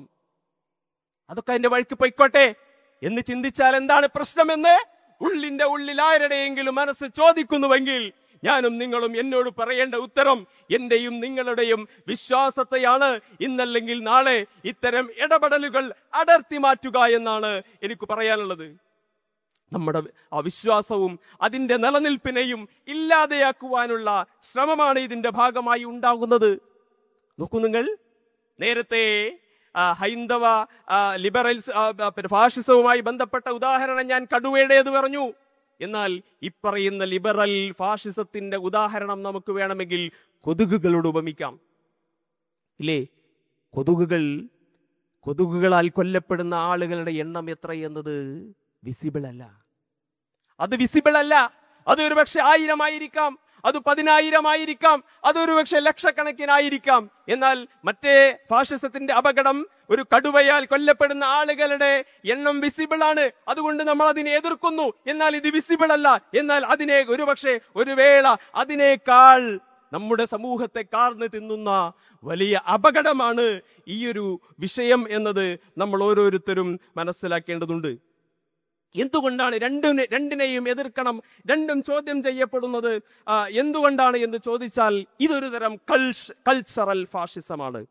അതൊക്കെ അതിന്റെ വഴിക്ക് പൊയ്ക്കോട്ടെ എന്ന് ചിന്തിച്ചാൽ എന്താണ് പ്രശ്നമെന്ന് ഉള്ളിന്റെ ഉള്ളിൽ ആരുടെയെങ്കിലും മനസ്സ് ചോദിക്കുന്നുവെങ്കിൽ ഞാനും നിങ്ങളും എന്നോട് പറയേണ്ട ഉത്തരം എന്റെയും നിങ്ങളുടെയും വിശ്വാസത്തെയാണ് ഇന്നല്ലെങ്കിൽ നാളെ ഇത്തരം ഇടപെടലുകൾ അടർത്തി മാറ്റുക എന്നാണ് എനിക്ക് പറയാനുള്ളത് നമ്മുടെ ആ വിശ്വാസവും അതിന്റെ നിലനിൽപ്പിനെയും ഇല്ലാതെയാക്കുവാനുള്ള ശ്രമമാണ് ഇതിന്റെ ഭാഗമായി ഉണ്ടാകുന്നത് നോക്കൂ നിങ്ങൾ നേരത്തെ ആ, ഹൈന്ദവ ആ, ലിബറൽസ് ആ, ആ, പിന്നെ ഫാഷിസവുമായി ബന്ധപ്പെട്ട ഉദാഹരണം ഞാൻ കടുവയുടേത് പറഞ്ഞു എന്നാൽ ഇപ്പറയുന്ന ലിബറൽ ഫാഷിസത്തിന്റെ ഉദാഹരണം നമുക്ക് വേണമെങ്കിൽ കൊതുകുകളോട് ഉപമിക്കാം ഇല്ലേ കൊതുകുകൾ കൊതുകുകളാൽ കൊല്ലപ്പെടുന്ന ആളുകളുടെ എണ്ണം എത്ര എന്നത് വിസിബിൾ അല്ല അത് വിസിബിൾ അല്ല അത് ഒരു പക്ഷെ ആയിരമായിരിക്കാം അത് പതിനായിരമായിരിക്കാം അത് ഒരു പക്ഷെ ലക്ഷക്കണക്കിനായിരിക്കാം എന്നാൽ മറ്റേ ഫാഷിസത്തിന്റെ അപകടം ഒരു കടുവയാൽ കൊല്ലപ്പെടുന്ന ആളുകളുടെ എണ്ണം വിസിബിൾ ആണ് അതുകൊണ്ട് നമ്മൾ അതിനെ എതിർക്കുന്നു എന്നാൽ ഇത് വിസിബിൾ അല്ല എന്നാൽ അതിനെ ഒരുപക്ഷെ ഒരു വേള അതിനേക്കാൾ നമ്മുടെ സമൂഹത്തെ കാർന്ന് തിന്നുന്ന വലിയ അപകടമാണ് ഈ ഒരു വിഷയം എന്നത് നമ്മൾ ഓരോരുത്തരും മനസ്സിലാക്കേണ്ടതുണ്ട് എന്തുകൊണ്ടാണ് രണ്ടിനെ രണ്ടിനെയും എതിർക്കണം രണ്ടും ചോദ്യം ചെയ്യപ്പെടുന്നത് ആ, എന്തുകൊണ്ടാണ് എന്ന് ചോദിച്ചാൽ ഇതൊരു തരം കൾഷ് കൾച്ചറൽ ഫാഷിസമാണ്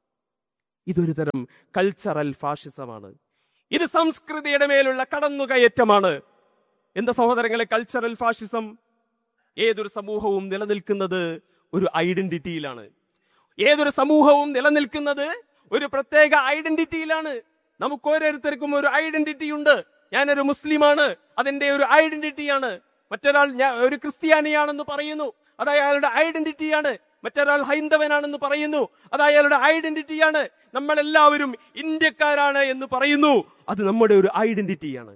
ഇതൊരു തരം കൾച്ചറൽ ഫാഷിസമാണ് ഇത് സംസ്കൃതിയുടെ മേലുള്ള കടന്നുകയറ്റമാണ് എന്താ സഹോദരങ്ങളെ കൾച്ചറൽ ഫാഷിസം ഏതൊരു സമൂഹവും നിലനിൽക്കുന്നത് ഒരു ഐഡന്റിറ്റിയിലാണ് ഏതൊരു സമൂഹവും നിലനിൽക്കുന്നത് ഒരു പ്രത്യേക ഐഡന്റിറ്റിയിലാണ് നമുക്ക് ഓരോരുത്തർക്കും ഒരു ഐഡന്റിറ്റി ഉണ്ട് ഞാനൊരു മുസ്ലിമാണ് അതെന്റെ ഒരു ഐഡന്റിറ്റിയാണ് മറ്റൊരാൾ ഞാൻ ഒരു ക്രിസ്ത്യാനിയാണെന്ന് പറയുന്നു അത് അയാളുടെ ഐഡന്റിറ്റിയാണ് മറ്റൊരാൾ ഹൈന്ദവനാണെന്ന് പറയുന്നു അത് അയാളുടെ ഐഡന്റിറ്റിയാണ് നമ്മൾ എല്ലാവരും ഇന്ത്യക്കാരാണ് എന്ന് പറയുന്നു അത് നമ്മുടെ ഒരു ഐഡന്റിറ്റിയാണ്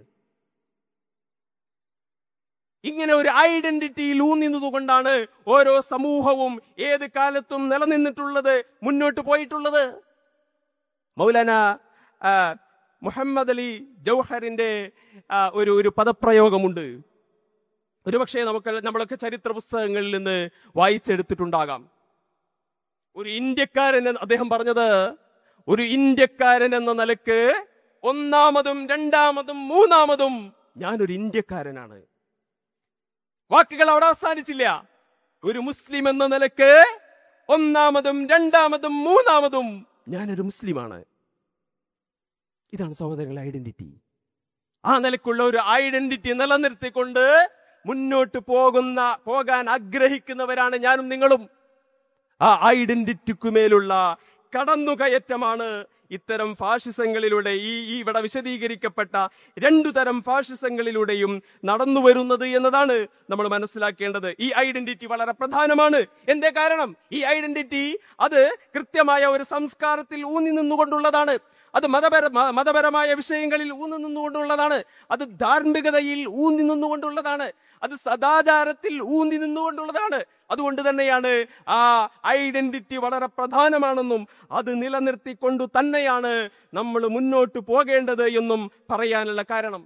ഇങ്ങനെ ഒരു ഐഡന്റിറ്റിയിൽ ഊന്നിന്നതുകൊണ്ടാണ് ഓരോ സമൂഹവും ഏത് കാലത്തും നിലനിന്നിട്ടുള്ളത് മുന്നോട്ട് പോയിട്ടുള്ളത് മൗലാന ആ, മുഹമ്മദ് അലി ജൗഹറിന്റെ ആ, ഒരു ഒരു പദപ്രയോഗമുണ്ട് ഒരുപക്ഷെ നമുക്ക് നമ്മളൊക്കെ ചരിത്ര പുസ്തകങ്ങളിൽ നിന്ന് വായിച്ചെടുത്തിട്ടുണ്ടാകാം ഒരു ഇന്ത്യക്കാരൻ എന്ന് അദ്ദേഹം പറഞ്ഞത് ഒരു ഇന്ത്യക്കാരൻ എന്ന നിലക്ക് ഒന്നാമതും രണ്ടാമതും മൂന്നാമതും ഞാനൊരു ഇന്ത്യക്കാരനാണ് വാക്കുകൾ അവിടെ അവസാനിച്ചില്ല ഒരു മുസ്ലിം എന്ന നിലക്ക് ഒന്നാമതും രണ്ടാമതും മൂന്നാമതും ഞാനൊരു മുസ്ലിമാണ് ഇതാണ് സഹോദരങ്ങളുടെ ഐഡന്റിറ്റി ആ നിലക്കുള്ള ഒരു ഐഡന്റിറ്റി നിലനിർത്തിക്കൊണ്ട് മുന്നോട്ട് പോകുന്ന പോകാൻ ആഗ്രഹിക്കുന്നവരാണ് ഞാനും നിങ്ങളും ആ ഐഡന്റിറ്റിക്കുമേലുള്ള കടന്നുകയറ്റമാണ് ഇത്തരം ഫാഷിസങ്ങളിലൂടെ ഈ ഈ ഇവിടെ വിശദീകരിക്കപ്പെട്ട രണ്ടു തരം ഫാഷിസങ്ങളിലൂടെയും നടന്നു വരുന്നത് എന്നതാണ് നമ്മൾ മനസ്സിലാക്കേണ്ടത് ഈ ഐഡന്റിറ്റി വളരെ പ്രധാനമാണ് എന്തേ കാരണം ഈ ഐഡന്റിറ്റി അത് കൃത്യമായ ഒരു സംസ്കാരത്തിൽ ഊന്നി നിന്നുകൊണ്ടുള്ളതാണ് അത് മതപര മ- മതപരമായ വിഷയങ്ങളിൽ ഊന്നി നിന്നുകൊണ്ടുള്ളതാണ് അത് ധാർമ്മികതയിൽ ഊന്നി നിന്നുകൊണ്ടുള്ളതാണ് അത് സദാചാരത്തിൽ ഊന്നി നിന്നുകൊണ്ടുള്ളതാണ് അതുകൊണ്ട് തന്നെയാണ് ആ ഐഡന്റിറ്റി വളരെ പ്രധാനമാണെന്നും അത് നിലനിർത്തിക്കൊണ്ടു തന്നെയാണ് നമ്മൾ മുന്നോട്ട് പോകേണ്ടത് എന്നും പറയാനുള്ള കാരണം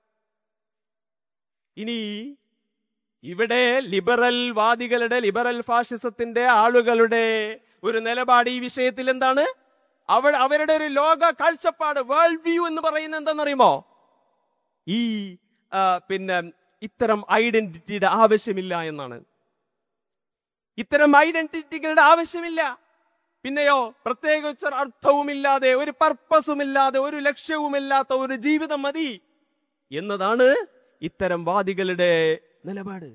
ഇനി ഇവിടെ ലിബറൽ വാദികളുടെ ലിബറൽ ഫാഷിസത്തിന്റെ ആളുകളുടെ ഒരു നിലപാട് ഈ വിഷയത്തിൽ എന്താണ് അവ അവരുടെ ഒരു ലോക കാഴ്ചപ്പാട് വേൾഡ് വ്യൂ എന്ന് പറയുന്നത് എന്താണെന്നറിയുമോ ഈ ആ, പിന്നെ ഇത്തരം ഐഡന്റിറ്റിയുടെ ആവശ്യമില്ല എന്നാണ് ഇത്തരം ഐഡന്റിറ്റികളുടെ ആവശ്യമില്ല പിന്നെയോ പ്രത്യേകിച്ച് ഒരു അർത്ഥവുമില്ലാതെ ഒരു പർപ്പസുമില്ലാതെ ഒരു ലക്ഷ്യവുമില്ലാത്ത ഒരു ജീവിതം മതി എന്നതാണ് ഇത്തരം വാദികളുടെ നിലപാട്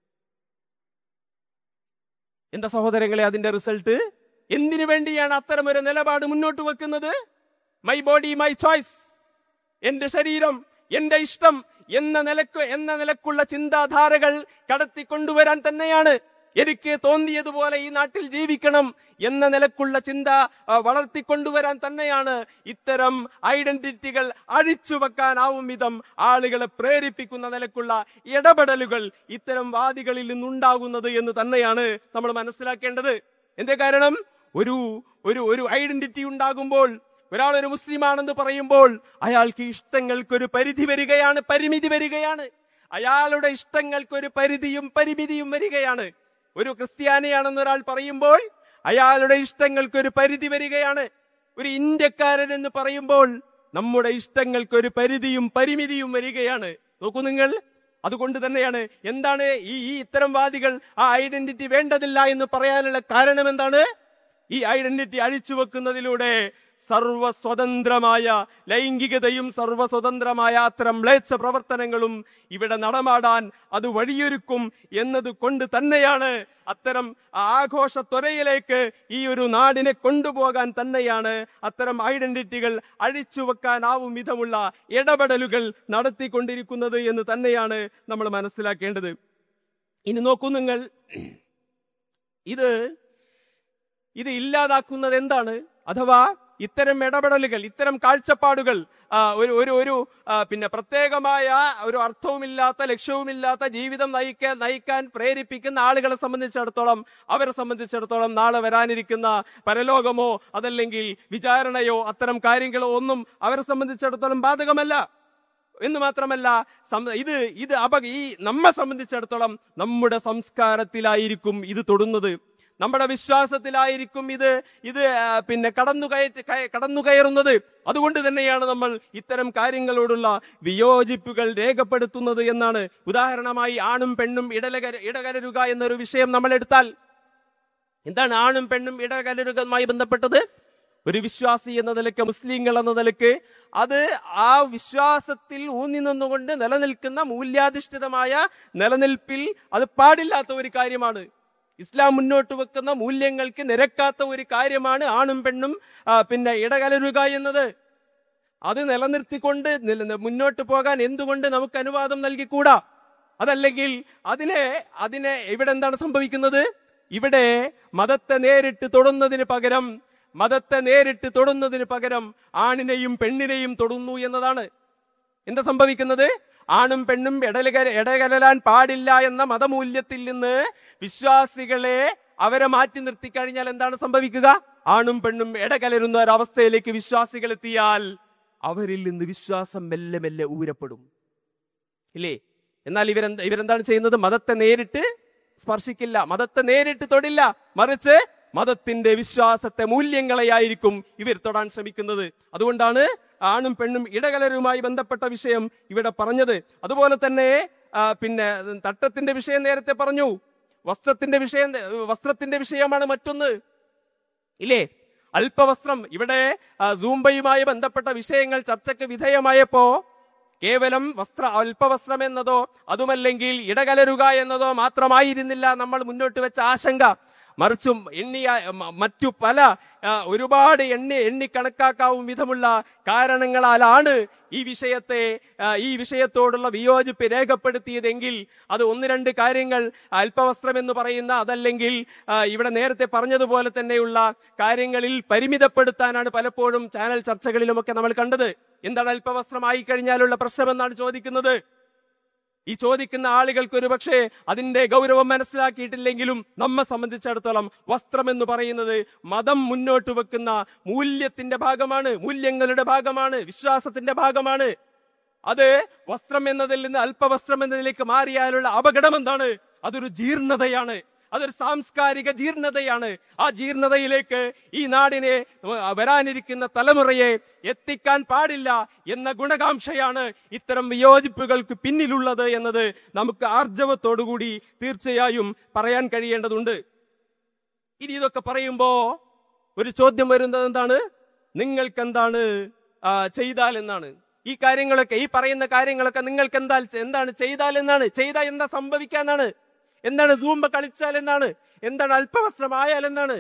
എന്താ സഹോദരങ്ങളെ അതിന്റെ റിസൾട്ട് എന്തിനു വേണ്ടിയാണ് അത്തരം ഒരു നിലപാട് മുന്നോട്ട് വെക്കുന്നത് മൈ ബോഡി മൈ ചോയ്സ് എന്റെ ശരീരം എന്റെ ഇഷ്ടം എന്ന നിലക്ക് എന്ന നിലക്കുള്ള ചിന്താധാരകൾ കടത്തിക്കൊണ്ടുവരാൻ തന്നെയാണ് എനിക്ക് തോന്നിയതുപോലെ ഈ നാട്ടിൽ ജീവിക്കണം എന്ന നിലക്കുള്ള ചിന്ത ആ, വളർത്തിക്കൊണ്ടുവരാൻ തന്നെയാണ് ഇത്തരം ഐഡന്റിറ്റികൾ അഴിച്ചു വെക്കാനാവും വിധം ആളുകളെ പ്രേരിപ്പിക്കുന്ന നിലക്കുള്ള ഇടപെടലുകൾ ഇത്തരം വാദികളിൽ നിന്നുണ്ടാകുന്നത് എന്ന് തന്നെയാണ് നമ്മൾ മനസ്സിലാക്കേണ്ടത് എന്തേ കാരണം ഒരു ഒരു ഒരു ഐഡന്റിറ്റി ഉണ്ടാകുമ്പോൾ ഒരാൾ ഒരു മുസ്ലിമാണെന്ന് പറയുമ്പോൾ അയാൾക്ക് ഇഷ്ടങ്ങൾക്ക് ഒരു പരിധി വരികയാണ് പരിമിതി വരികയാണ് അയാളുടെ ഇഷ്ടങ്ങൾക്ക് ഒരു പരിധിയും പരിമിതിയും വരികയാണ് ഒരു ക്രിസ്ത്യാനിയാണെന്ന് ഒരാൾ പറയുമ്പോൾ അയാളുടെ ഇഷ്ടങ്ങൾക്ക് ഒരു പരിധി വരികയാണ് ഒരു ഇന്ത്യക്കാരൻ എന്ന് പറയുമ്പോൾ നമ്മുടെ ഇഷ്ടങ്ങൾക്ക് ഒരു പരിധിയും പരിമിതിയും വരികയാണ് നോക്കൂ നിങ്ങൾ അതുകൊണ്ട് തന്നെയാണ് എന്താണ് ഈ ഈ ഇത്തരം വാദികൾ ആ ഐഡന്റിറ്റി വേണ്ടതില്ല എന്ന് പറയാനുള്ള കാരണം എന്താണ് ഈ ഐഡന്റിറ്റി അഴിച്ചു വെക്കുന്നതിലൂടെ സർവസ്വതന്ത്രമായ ലൈംഗികതയും സർവസ്വതന്ത്രമായ അത്തരം മ്ലേച്ഛ പ്രവർത്തനങ്ങളും ഇവിടെ നടമാടാൻ അത് വഴിയൊരുക്കും എന്നത് കൊണ്ട് തന്നെയാണ് അത്തരം ആഘോഷ ത്വരയിലേക്ക് ഈ ഒരു നാടിനെ കൊണ്ടുപോകാൻ തന്നെയാണ് അത്തരം ഐഡന്റിറ്റികൾ അഴിച്ചു വെക്കാനാവും വിധമുള്ള ഇടപെടലുകൾ നടത്തിക്കൊണ്ടിരിക്കുന്നത് എന്ന് തന്നെയാണ് നമ്മൾ മനസ്സിലാക്കേണ്ടത് ഇനി നോക്കൂ നിങ്ങൾ ഇത് ഇത് ഇല്ലാതാക്കുന്നത് എന്താണ് അഥവാ ഇത്തരം ഇടപെടലുകൾ ഇത്തരം കാഴ്ചപ്പാടുകൾ ആ, ഒരു ഒരു ഒരു ആ, പിന്നെ പ്രത്യേകമായ ഒരു അർത്ഥവുമില്ലാത്ത ലക്ഷ്യവുമില്ലാത്ത ജീവിതം നയിക്കാൻ നയിക്കാൻ പ്രേരിപ്പിക്കുന്ന ആളുകളെ സംബന്ധിച്ചിടത്തോളം അവരെ സംബന്ധിച്ചിടത്തോളം നാളെ വരാനിരിക്കുന്ന പരലോകമോ അതല്ലെങ്കിൽ വിചാരണയോ അത്തരം കാര്യങ്ങളോ ഒന്നും അവരെ സംബന്ധിച്ചിടത്തോളം ബാധകമല്ല എന്ന് മാത്രമല്ല സം- ഇത് ഇത് അപ ഈ നമ്മെ സംബന്ധിച്ചിടത്തോളം നമ്മുടെ സംസ്കാരത്തിലായിരിക്കും ഇത് തൊടുന്നത് നമ്മുടെ വിശ്വാസത്തിലായിരിക്കും ഇത് ഇത് ആ, പിന്നെ കടന്നു കയറ്റ് കയ- കടന്നു കയറുന്നത് അതുകൊണ്ട് തന്നെയാണ് നമ്മൾ ഇത്തരം കാര്യങ്ങളോടുള്ള വിയോജിപ്പുകൾ രേഖപ്പെടുത്തുന്നത് എന്നാണ് ഉദാഹരണമായി ആണും പെണ്ണും ഇടലകര ഇടകലരുക എന്നൊരു വിഷയം നമ്മൾ എടുത്താൽ എന്താണ് ആണും പെണ്ണും ഇടകലരുകയുമായി ബന്ധപ്പെട്ടത് ഒരു വിശ്വാസി എന്ന നിലയ്ക്ക് മുസ്ലിങ്ങൾ എന്ന നിലയ്ക്ക് അത് ആ വിശ്വാസത്തിൽ ഊന്നി നിന്നുകൊണ്ട് നിലനിൽക്കുന്ന മൂല്യാധിഷ്ഠിതമായ നിലനിൽപ്പിൽ അത് പാടില്ലാത്ത ഒരു കാര്യമാണ് ഇസ്ലാം മുന്നോട്ട് വെക്കുന്ന മൂല്യങ്ങൾക്ക് നിരക്കാത്ത ഒരു കാര്യമാണ് ആണും പെണ്ണും ആ, പിന്നെ ഇടകലരുക എന്നത് അത് നിലനിർത്തിക്കൊണ്ട് നില- മുന്നോട്ട് പോകാൻ എന്തുകൊണ്ട് നമുക്ക് അനുവാദം നൽകിക്കൂടാ അതല്ലെങ്കിൽ അതിനെ അതിനെ ഇവിടെ എന്താണ് സംഭവിക്കുന്നത് ഇവിടെ മതത്തെ നേരിട്ട് തൊടുന്നതിന് പകരം മതത്തെ നേരിട്ട് തൊടുന്നതിന് പകരം ആണിനെയും പെണ്ണിനെയും തൊടുന്നു എന്നതാണ് എന്താ സംഭവിക്കുന്നത് ആണും പെണ്ണും ഇടലുക ഇടകലരാൻ പാടില്ല എന്ന മതമൂല്യത്തിൽ നിന്ന് വിശ്വാസികളെ അവരെ മാറ്റി നിർത്തിക്കഴിഞ്ഞാൽ എന്താണ് സംഭവിക്കുക ആണും പെണ്ണും ഇടകലരുന്ന ഒരവസ്ഥയിലേക്ക് വിശ്വാസികൾ എത്തിയാൽ അവരിൽ നിന്ന് വിശ്വാസം മെല്ലെ മെല്ലെ ഊരപ്പെടും ഇല്ലേ എന്നാൽ ഇവരെന്താ ഇവരെന്താണ് ചെയ്യുന്നത് മതത്തെ നേരിട്ട് സ്പർശിക്കില്ല മതത്തെ നേരിട്ട് തൊടില്ല മറിച്ച് മതത്തിന്റെ വിശ്വാസത്തെ മൂല്യങ്ങളെയായിരിക്കും ഇവർ തൊടാൻ ശ്രമിക്കുന്നത് അതുകൊണ്ടാണ് ആണും പെണ്ണും ഇടകലരുമായി ബന്ധപ്പെട്ട വിഷയം ഇവിടെ പറഞ്ഞത് അതുപോലെ തന്നെ ആ, പിന്നെ തട്ടത്തിന്റെ വിഷയം നേരത്തെ പറഞ്ഞു വസ്ത്രത്തിന്റെ വിഷയം വസ്ത്രത്തിന്റെ വിഷയമാണ് മറ്റൊന്ന് ഇല്ലേ അല്പവസ്ത്രം ഇവിടെ ആ, സൂംബയുമായി ബന്ധപ്പെട്ട വിഷയങ്ങൾ ചർച്ചയ്ക്ക് വിധേയമായപ്പോ കേവലം വസ്ത്ര അല്പവസ്ത്രം എന്നതോ അതുമല്ലെങ്കിൽ ഇടകലരുക എന്നതോ മാത്രമായിരുന്നില്ല നമ്മൾ മുന്നോട്ട് വെച്ച ആശങ്ക മറിച്ചും എണ്ണിയ മ- മറ്റു പല ആ, ഒരുപാട് എണ്ണി എണ്ണിക്കണക്കാക്കാവും വിധമുള്ള കാരണങ്ങളാലാണ് ഈ വിഷയത്തെ ആ, ഈ വിഷയത്തോടുള്ള വിയോജിപ്പ് രേഖപ്പെടുത്തിയതെങ്കിൽ അത് ഒന്ന് രണ്ട് കാര്യങ്ങൾ അല്പവസ്ത്രം എന്ന് പറയുന്ന അതല്ലെങ്കിൽ ആ, ഇവിടെ നേരത്തെ പറഞ്ഞതുപോലെ തന്നെയുള്ള കാര്യങ്ങളിൽ പരിമിതപ്പെടുത്താനാണ് പലപ്പോഴും ചാനൽ ചർച്ചകളിലുമൊക്കെ നമ്മൾ കണ്ടത് എന്താണ് അല്പവസ്ത്രമായി കഴിഞ്ഞാലുള്ള പ്രശ്നമെന്നാണ് ചോദിക്കുന്നത് ഈ ചോദിക്കുന്ന ആളുകൾക്ക് ഒരു പക്ഷേ അതിന്റെ ഗൗരവം മനസ്സിലാക്കിയിട്ടില്ലെങ്കിലും നമ്മെ സംബന്ധിച്ചിടത്തോളം വസ്ത്രം എന്ന് പറയുന്നത് മതം മുന്നോട്ട് വെക്കുന്ന മൂല്യത്തിന്റെ ഭാഗമാണ് മൂല്യങ്ങളുടെ ഭാഗമാണ് വിശ്വാസത്തിന്റെ ഭാഗമാണ് അത് വസ്ത്രം എന്നതിൽ നിന്ന് അല്പവസ്ത്രം എന്നതിലേക്ക് മാറിയാലുള്ള അപകടം എന്താണ് അതൊരു ജീർണതയാണ് അതൊരു സാംസ്കാരിക ജീർണതയാണ് ആ ജീർണതയിലേക്ക് ഈ നാടിനെ വരാനിരിക്കുന്ന തലമുറയെ എത്തിക്കാൻ പാടില്ല എന്ന ഗുണകാംക്ഷയാണ് ഇത്തരം വിയോജിപ്പുകൾക്ക് പിന്നിലുള്ളത് എന്നത് നമുക്ക് ആർജവത്തോടുകൂടി തീർച്ചയായും പറയാൻ കഴിയേണ്ടതുണ്ട് ഇനി ഇതൊക്കെ പറയുമ്പോ ഒരു ചോദ്യം വരുന്നത് എന്താണ് നിങ്ങൾക്ക് എന്താണ് ആ, ചെയ്താൽ എന്നാണ് ഈ കാര്യങ്ങളൊക്കെ ഈ പറയുന്ന കാര്യങ്ങളൊക്കെ നിങ്ങൾക്ക് എന്താ എന്താണ് ചെയ്താൽ എന്നാണ് ചെയ്താൽ എന്താ സംഭവിക്കാന്നാണ് എന്താണ് സൂമ്പ കളിച്ചാൽ എന്നാണ് എന്താണ് അല്പവസ്ത്രമായാൽ എന്നാണ്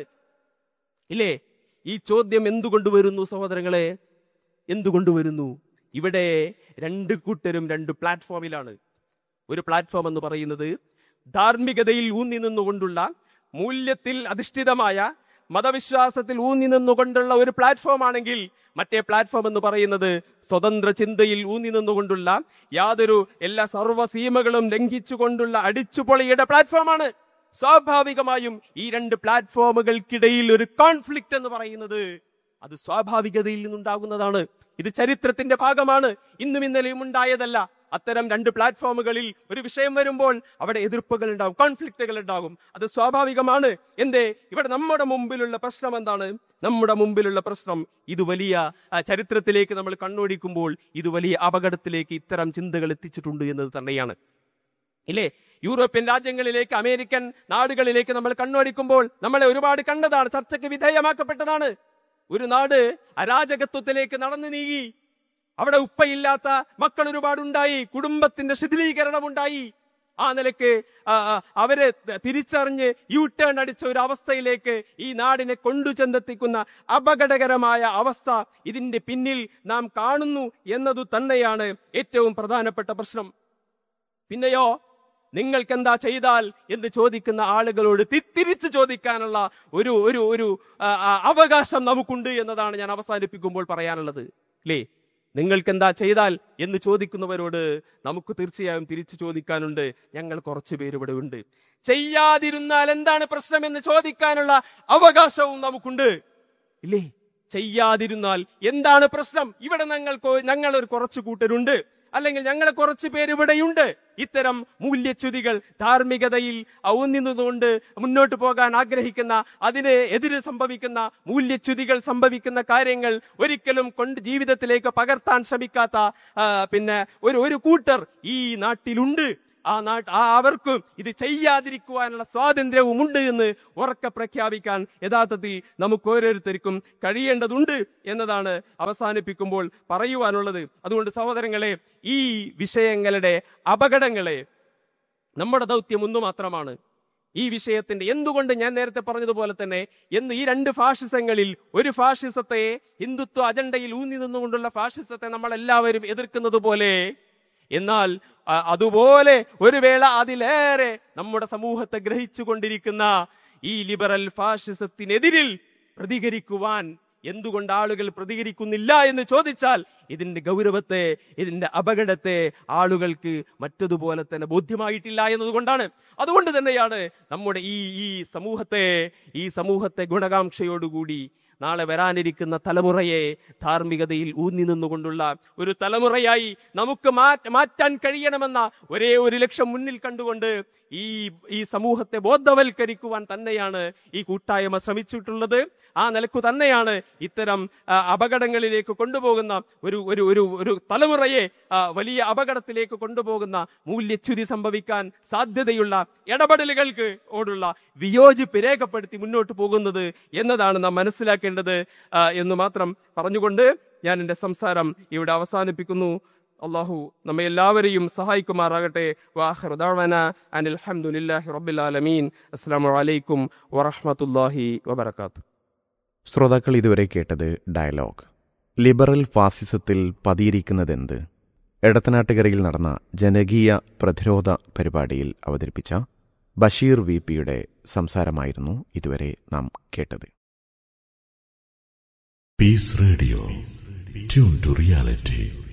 ഇല്ലേ ഈ ചോദ്യം എന്തുകൊണ്ട് വരുന്നു സഹോദരങ്ങളെ എന്തുകൊണ്ട് വരുന്നു ഇവിടെ രണ്ട് കൂട്ടരും രണ്ട് പ്ലാറ്റ്ഫോമിലാണ് ഒരു പ്ലാറ്റ്ഫോം എന്ന് പറയുന്നത് ധാർമ്മികതയിൽ ഊന്നി നിന്നുകൊണ്ടുള്ള മൂല്യത്തിൽ അധിഷ്ഠിതമായ മതവിശ്വാസത്തിൽ ഊന്നി നിന്നുകൊണ്ടുള്ള ഒരു പ്ലാറ്റ്ഫോം ആണെങ്കിൽ മറ്റേ പ്ലാറ്റ്ഫോം എന്ന് പറയുന്നത് സ്വതന്ത്ര ചിന്തയിൽ ഊന്നി നിന്നുകൊണ്ടുള്ള യാതൊരു എല്ലാ സർവ്വസീമകളും ലംഘിച്ചുകൊണ്ടുള്ള അടിച്ചുപൊളിയുടെ പ്ലാറ്റ്ഫോമാണ് സ്വാഭാവികമായും ഈ രണ്ട് പ്ലാറ്റ്ഫോമുകൾക്കിടയിൽ ഒരു കോൺഫ്ലിക്റ്റ് എന്ന് പറയുന്നത് അത് സ്വാഭാവികതയിൽ നിന്നുണ്ടാകുന്നതാണ് ഇത് ചരിത്രത്തിന്റെ ഭാഗമാണ് ഇന്നും ഇന്നലെയും ഉണ്ടായതല്ല അത്തരം രണ്ട് പ്ലാറ്റ്ഫോമുകളിൽ ഒരു വിഷയം വരുമ്പോൾ അവിടെ എതിർപ്പുകൾ ഉണ്ടാകും കോൺഫ്ലിക്റ്റുകൾ ഉണ്ടാകും അത് സ്വാഭാവികമാണ് എന്തേ ഇവിടെ നമ്മുടെ മുമ്പിലുള്ള പ്രശ്നം എന്താണ് നമ്മുടെ മുമ്പിലുള്ള പ്രശ്നം ഇത് വലിയ ആ, ചരിത്രത്തിലേക്ക് നമ്മൾ കണ്ണോടിക്കുമ്പോൾ ഇത് വലിയ അപകടത്തിലേക്ക് ഇത്തരം ചിന്തകൾ എത്തിച്ചിട്ടുണ്ട് എന്നത് തന്നെയാണ് ഇല്ലേ യൂറോപ്യൻ രാജ്യങ്ങളിലേക്ക് അമേരിക്കൻ നാടുകളിലേക്ക് നമ്മൾ കണ്ണോടിക്കുമ്പോൾ നമ്മളെ ഒരുപാട് കണ്ടതാണ് ചർച്ചയ്ക്ക് വിധേയമാക്കപ്പെട്ടതാണ് ഒരു നാട് അരാജകത്വത്തിലേക്ക് നടന്നു നീങ്ങി അവിടെ ഉപ്പയില്ലാത്ത മക്കൾ ഒരുപാടുണ്ടായി കുടുംബത്തിന്റെ ശിഥിലീകരണം ഉണ്ടായി ആ നിലയ്ക്ക് ആ, ആ, അവരെ ത- തിരിച്ചറിഞ്ഞ് യു ടേൺ അടിച്ച ഒരു അവസ്ഥയിലേക്ക് ഈ നാടിനെ കൊണ്ടു ചെന്നെത്തിക്കുന്ന അപകടകരമായ അവസ്ഥ ഇതിന്റെ പിന്നിൽ നാം കാണുന്നു എന്നതു തന്നെയാണ് ഏറ്റവും പ്രധാനപ്പെട്ട പ്രശ്നം പിന്നെയോ നിങ്ങൾക്ക് എന്താ ചെയ്താൽ എന്ന് ചോദിക്കുന്ന ആളുകളോട് തി- തിരിച്ചു ചോദിക്കാനുള്ള ഒരു ഒരു ഒരു ആ, ആ, അവകാശം നമുക്കുണ്ട് എന്നതാണ് ഞാൻ അവസാനിപ്പിക്കുമ്പോൾ പറയാനുള്ളത് അല്ലേ നിങ്ങൾക്ക് എന്താ ചെയ്താൽ എന്ന് ചോദിക്കുന്നവരോട് നമുക്ക് തീർച്ചയായും തിരിച്ചു ചോദിക്കാനുണ്ട് ഞങ്ങൾ കുറച്ചു പേര് ഇവിടെ ഉണ്ട് ചെയ്യാതിരുന്നാൽ എന്താണ് പ്രശ്നം എന്ന് ചോദിക്കാനുള്ള അവകാശവും നമുക്കുണ്ട് ഇല്ലേ ചെയ്യാതിരുന്നാൽ എന്താണ് പ്രശ്നം ഇവിടെ ഞങ്ങൾക്ക് ഞങ്ങൾ ഒരു കുറച്ചു കൂട്ടരുണ്ട് അല്ലെങ്കിൽ ഞങ്ങളെ കുറച്ച് പേര് ഇവിടെയുണ്ട് ഇത്തരം മൂല്യച്യുതികൾ ധാർമ്മികതയിൽ ഊന്നി നിന്നുകൊണ്ട് മുന്നോട്ട് പോകാൻ ആഗ്രഹിക്കുന്ന അതിന് എതിര് സംഭവിക്കുന്ന മൂല്യച്യുതികൾ സംഭവിക്കുന്ന കാര്യങ്ങൾ ഒരിക്കലും കൊണ്ട് ജീവിതത്തിലേക്ക് പകർത്താൻ ശ്രമിക്കാത്ത ആ, പിന്നെ ഒരു ഒരു കൂട്ടർ ഈ നാട്ടിലുണ്ട് ആ നാട്ട് ആ അവർക്കും ഇത് ചെയ്യാതിരിക്കുവാനുള്ള സ്വാതന്ത്ര്യവും ഉണ്ട് എന്ന് ഉറക്കെ പ്രഖ്യാപിക്കാൻ യഥാർത്ഥത്തിൽ നമുക്ക് ഓരോരുത്തർക്കും കഴിയേണ്ടതുണ്ട് എന്നതാണ് അവസാനിപ്പിക്കുമ്പോൾ പറയുവാനുള്ളത് അതുകൊണ്ട് സഹോദരങ്ങളെ ഈ വിഷയങ്ങളുടെ അപകടങ്ങളെ നമ്മുടെ ദൗത്യം ഒന്ന് മാത്രമാണ് ഈ വിഷയത്തിന്റെ എന്തുകൊണ്ട് ഞാൻ നേരത്തെ പറഞ്ഞതുപോലെ തന്നെ എന്ന് ഈ രണ്ട് ഫാഷിസങ്ങളിൽ ഒരു ഫാഷിസത്തെ ഹിന്ദുത്വ അജണ്ടയിൽ ഊന്നി നിന്നുകൊണ്ടുള്ള ഫാഷിസത്തെ നമ്മൾ എല്ലാവരും എതിർക്കുന്നത് പോലെ എന്നാൽ അ, അതുപോലെ ഒരു വേള അതിലേറെ നമ്മുടെ സമൂഹത്തെ ഗ്രഹിച്ചു കൊണ്ടിരിക്കുന്ന ഈ ലിബറൽ ഫാഷിസത്തിനെതിരിൽ പ്രതികരിക്കുവാൻ എന്തുകൊണ്ട് ആളുകൾ പ്രതികരിക്കുന്നില്ല എന്ന് ചോദിച്ചാൽ ഇതിന്റെ ഗൗരവത്തെ ഇതിന്റെ അപകടത്തെ ആളുകൾക്ക് മറ്റതുപോലെ തന്നെ ബോധ്യമായിട്ടില്ല എന്നതുകൊണ്ടാണ് അതുകൊണ്ട് തന്നെയാണ് നമ്മുടെ ഈ ഈ സമൂഹത്തെ ഈ സമൂഹത്തെ ഗുണകാംക്ഷയോടുകൂടി നാളെ വരാനിരിക്കുന്ന തലമുറയെ ധാർമ്മികതയിൽ ഊന്നി നിന്നുകൊണ്ടുള്ള ഒരു തലമുറയായി നമുക്ക് മാറ്റ മാറ്റാൻ കഴിയണമെന്ന ഒരേ ഒരു ലക്ഷ്യം മുന്നിൽ കണ്ടുകൊണ്ട് ഈ ഈ സമൂഹത്തെ ബോധവൽക്കരിക്കുവാൻ തന്നെയാണ് ഈ കൂട്ടായ്മ ശ്രമിച്ചിട്ടുള്ളത് ആ നിലക്കു തന്നെയാണ് ഇത്തരം ആ, അപകടങ്ങളിലേക്ക് കൊണ്ടുപോകുന്ന ഒരു ഒരു ഒരു ഒരു തലമുറയെ ആ, വലിയ അപകടത്തിലേക്ക് കൊണ്ടുപോകുന്ന മൂല്യച്യുതി സംഭവിക്കാൻ സാധ്യതയുള്ള ഇടപെടലുകൾക്ക് ഓടുള്ള വിയോജിപ്പ് രേഖപ്പെടുത്തി മുന്നോട്ട് പോകുന്നത് എന്നതാണ് നാം മനസ്സിലാക്കേണ്ടത് ആ, എന്ന് മാത്രം പറഞ്ഞുകൊണ്ട് ഞാൻ എൻ്റെ സംസാരം ഇവിടെ അവസാനിപ്പിക്കുന്നു അള്ളാഹു നമ്മെ എല്ലാവരെയും സഹായിക്കുമാറാകട്ടെ വാഹർ ദഅ്വാന അനിൽ ഹംദുലില്ലാഹി റബ്ബിൽ ആലമീൻ അസ്സലാമു അലൈക്കും വറഹ്മത്തുള്ളാഹി വബറകാതുഹു ശ്രോതാക്കൾ ഇതുവരെ കേട്ടത് ഡയലോഗ് ലിബറൽ ഫാസിസത്തിൽ പതിയിരിക്കുന്നതെന്ത് എടത്തനാട്ടുകരയിൽ നടന്ന ജനകീയ പ്രതിരോധ പരിപാടിയിൽ അവതരിപ്പിച്ച ബഷീർ വി പിയുടെ സംസാരമായിരുന്നു ഇതുവരെ നാം കേട്ടത് Peace Radio. Tune to reality.